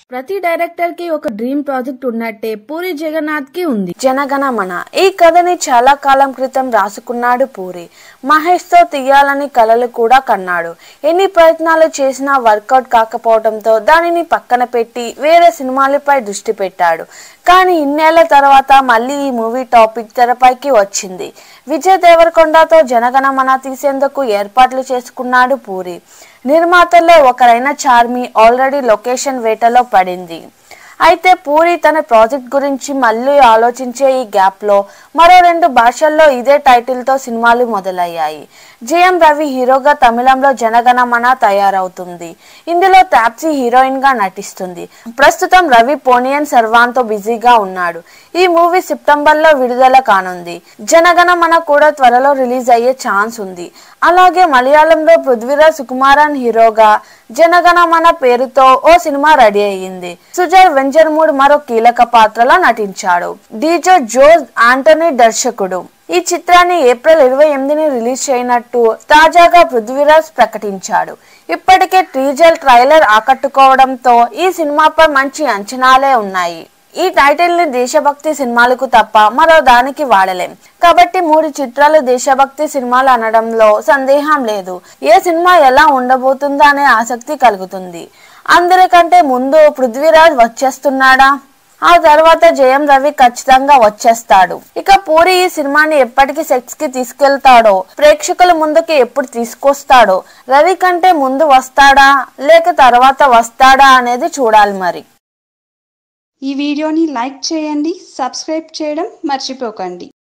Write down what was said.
ప్రతి డైరెక్టర్ కి ఒక డ్రీమ్ ప్రాజెక్ట్ ఉన్నట్టే పూరి జగన్నాథ్ కి ఉంది జనగణమన ఈ కథని చాలా కాలం క్రితం రాసుకున్నాడు పూరి మహేష్ తో తీయాలని కలలు కూడా కన్నాడు ఎన్ని ప్రయత్నాలు చేసినా వర్కౌట్ కాకపోవడంతో దానిని పక్కన పెట్టి వేరే సినిమాలపై దృష్టి పెట్టాడు కానీ ఇన్నేళ్ల తర్వాత మళ్ళీ ఈ మూవీ టాపిక్ తెరపైకి వచ్చింది విజయ్ దేవరకొండతో జనగణమన తీసేందుకు ఏర్పాట్లు చేసుకున్నాడు పూరి నిర్మాతల్లో ఒకరైన చార్మి ఆల్రెడీ లొకేషన్ వేటలో పడింది అయితే పూరి తన ప్రాజెక్ట్ గురించి మళ్ళీ ఆలోచించే ఈ గ్యాప్లో మరో రెండు భాషల్లో ఇదే టైటిల్తో సినిమాలు మొదలయ్యాయి జేఎం రవి హీరోగా తమిళంలో జనగణమన తయారవుతుంది ఇందులో తాప్సీ హీరోయిన్ గా నటిస్తుంది ప్రస్తుతం రవి పోనియన్ సర్వాన్తో బిజీగా ఉన్నాడు ఈ మూవీ సెప్టెంబర్ లో విడుదల కానుంది జనగణమన కూడా త్వరలో రిలీజ్ అయ్యే ఛాన్స్ ఉంది అలాగే మలయాళంలో పృథ్వీరాజ్ సుకుమారన్ హీరోగా జనగణమన పేరుతో ఓ సినిమా రెడీ అయ్యింది సుజయ్ వెంజర్మూడ్ మరో కీలక పాత్రలో నటించాడు డీజే జోజ్ ఆంటనీ దర్శకుడు ఈ చిత్రాన్ని ఏప్రిల్ ఇరవై ఎనిమిదిని రిలీజ్ చేయనట్టు తాజాగా పృథ్వీరాజ్ ప్రకటించాడు ఇప్పటికే టీజర్ ట్రైలర్ ఆకట్టుకోవడంతో ఈ సినిమాపై మంచి అంచనాలే ఉన్నాయి ఈ టైటిల్ ని దేశభక్తి సినిమాలకు తప్ప మరో దానికి వాడలేం కాబట్టి మూడు చిత్రాలు దేశభక్తి సినిమాలు అనడంలో సందేహం లేదు ఏ సినిమా ఎలా ఉండబోతుందా అనే ఆసక్తి కలుగుతుంది అందరికంటే ముందు పృథ్వీరాజ్ వచ్చేస్తున్నాడా ఆ తర్వాత జయం రవి ఖచ్చితంగా వచ్చేస్తాడు ఇక పూరి ఈ సినిమాని ఎప్పటికి సెట్స్ కి తీసుకెళ్తాడో ప్రేక్షకుల ముందుకి ఎప్పుడు తీసుకొస్తాడో రవి కంటే ముందు వస్తాడా లేక తర్వాత వస్తాడా అనేది చూడాలి మరి ఈ వీడియోని లైక్ చేయండి సబ్స్క్రైబ్ చేయడం మర్చిపోకండి